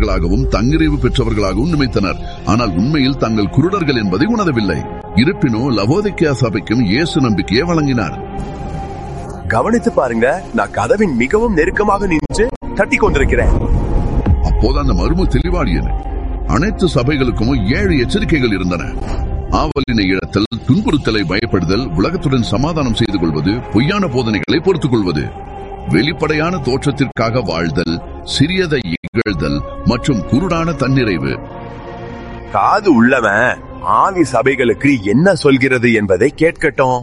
பெற்றவர்களாகவும் தன்னிறைவு பெற்றவர்களாகவும் நினைத்தனர் ஆனால் உண்மையில் தங்கள் குருடர்கள் என்பதை உணரவில்லை இருப்பினோ லவோதிக்கேயா சபைக்கும் இயேசு நம்பிக்கையை வழங்கினார் கவனித்து பாருங்க நான் கதவின் மிகவும் நெருக்கமாக நின்று தட்டி கொண்டிருக்கிறேன் அப்போது அந்த மர்ம தெளிவாடியது அனைத்து சபைகளுக்கும் ஏழு எச்சரிக்கைகள் இருந்தன ஆவலினை இழத்தல் துன்புறுத்தலை பயப்படுதல் உலகத்துடன் சமாதானம் செய்து கொள்வது பொய்யான போதனைகளை பொறுத்துக் கொள்வது வெளிப்படையான தோற்றத்திற்காக வாழ்தல் சிறியதை இகழ்தல் மற்றும் குருடான தன்னிறைவு காது உள்ளவன் ஆவி சபைகளுக்கு என்ன சொல்கிறது என்பதை கேட்கட்டும்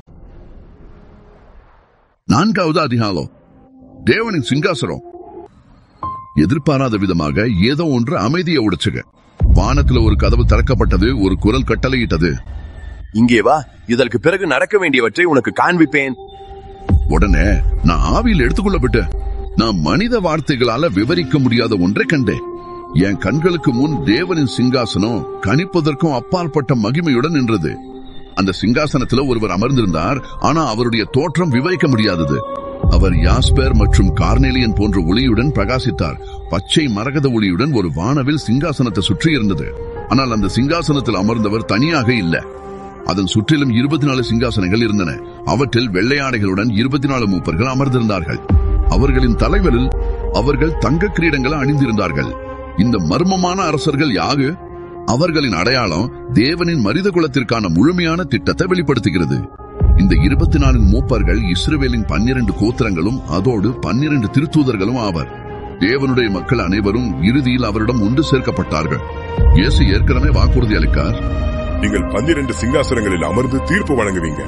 நான்காவது அதிகாலம் தேவனின் சிங்காசனம் எதிர்பாராத விதமாக ஏதோ ஒன்று அமைதியை உடைச்சுக வானத்துல ஒரு கதவு திறக்கப்பட்டது ஒரு குரல் கட்டளையிட்டது இங்கே வா இதற்கு பிறகு நடக்க வேண்டியவற்றை உனக்கு காண்பிப்பேன் உடனே நான் ஆவியில் எடுத்துக்கொள்ளப்பட்டேன் நான் மனித வார்த்தைகளால விவரிக்க முடியாத ஒன்றை கண்டேன் என் கண்களுக்கு முன் தேவனின் சிங்காசனம் கணிப்பதற்கும் அப்பாற்பட்ட மகிமையுடன் நின்றது அந்த சிங்காசனத்துல ஒருவர் அமர்ந்திருந்தார் ஆனா அவருடைய தோற்றம் விவரிக்க முடியாதது அவர் யாஸ்பர் மற்றும் கார்னேலியன் போன்ற ஒளியுடன் பிரகாசித்தார் பச்சை மரகத ஒளியுடன் ஒரு வானவில் சிங்காசனத்தை சுற்றி இருந்தது ஆனால் அந்த சிங்காசனத்தில் அமர்ந்தவர் தனியாக இல்ல அதன் சுற்றிலும் இருபத்தி நாலு சிங்காசனங்கள் இருந்தன அவற்றில் வெள்ளையாடைகளுடன் இருபத்தி நாலு மூப்பர்கள் அமர்ந்திருந்தார்கள் அவர்களின் தலைவரில் அவர்கள் தங்க கிரீடங்களை அணிந்திருந்தார்கள் இந்த மர்மமான அரசர்கள் யாகு அவர்களின் அடையாளம் தேவனின் மனித குலத்திற்கான முழுமையான திட்டத்தை வெளிப்படுத்துகிறது இந்த இருபத்தி நான்கு மூப்பர்கள் இஸ்ரவேலின் பன்னிரண்டு கோத்திரங்களும் அதோடு பன்னிரண்டு திருத்தூதர்களும் ஆவர் தேவனுடைய மக்கள் அனைவரும் இறுதியில் அவரிடம் ஒன்று சேர்க்கப்பட்டார்கள் இயேசு ஏற்கனவே வாக்குறுதி அளிக்கார் நீங்கள் பன்னிரண்டு சிங்காசனங்களில் அமர்ந்து தீர்ப்பு வழங்குவீங்க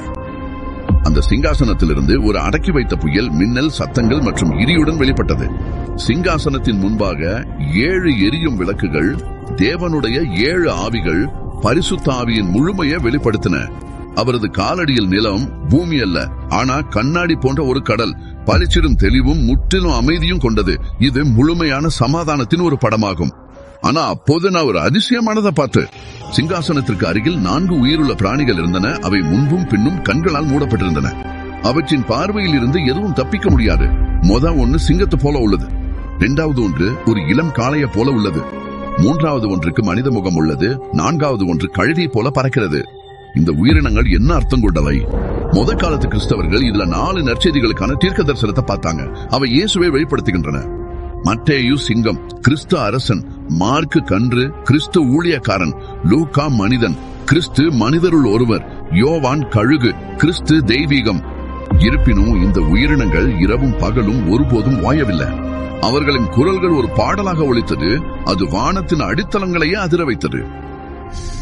அந்த சிங்காசனத்திலிருந்து ஒரு அடக்கி வைத்த புயல் மின்னல் சத்தங்கள் மற்றும் இடியுடன் வெளிப்பட்டது சிங்காசனத்தின் முன்பாக ஏழு எரியும் விளக்குகள் தேவனுடைய ஏழு ஆவிகள் பரிசுத்த ஆவியின் முழுமையை வெளிப்படுத்தின அவரது காலடியில் நிலம் பூமி அல்ல ஆனா கண்ணாடி போன்ற ஒரு கடல் பளிச்சிடும் தெளிவும் முற்றிலும் அமைதியும் கொண்டது இது முழுமையான சமாதானத்தின் ஒரு படமாகும் ஆனா அப்போது நான் ஒரு அதிசயமானதை பார்த்து சிங்காசனத்திற்கு அருகில் நான்கு உயிருள்ள பிராணிகள் இருந்தன அவை முன்பும் பின்னும் கண்களால் மூடப்பட்டிருந்தன அவற்றின் பார்வையில் இருந்து எதுவும் தப்பிக்க முடியாது மொத ஒன்று சிங்கத்தை போல உள்ளது இரண்டாவது ஒன்று ஒரு இளம் காளைய போல உள்ளது மூன்றாவது ஒன்றுக்கு மனித முகம் உள்ளது நான்காவது ஒன்று கழுதை போல பறக்கிறது இந்த உயிரினங்கள் என்ன அர்த்தம் கொண்டவை முத காலத்து கிறிஸ்தவர்கள் இதுல நாலு நற்செய்திகளுக்கான தீர்க்க தரிசனத்தை பார்த்தாங்க அவை இயேசுவை வெளிப்படுத்துகின்றன மத்தேயு சிங்கம் கிறிஸ்து அரசன் மார்க்கு கன்று கிறிஸ்து ஊழியக்காரன் லூக்கா மனிதன் கிறிஸ்து மனிதருள் ஒருவர் யோவான் கழுகு கிறிஸ்து தெய்வீகம் இருப்பினும் இந்த உயிரினங்கள் இரவும் பகலும் ஒருபோதும் வாயவில்லை அவர்களின் குரல்கள் ஒரு பாடலாக ஒலித்தது அது வானத்தின் அடித்தளங்களையே அதிர வைத்தது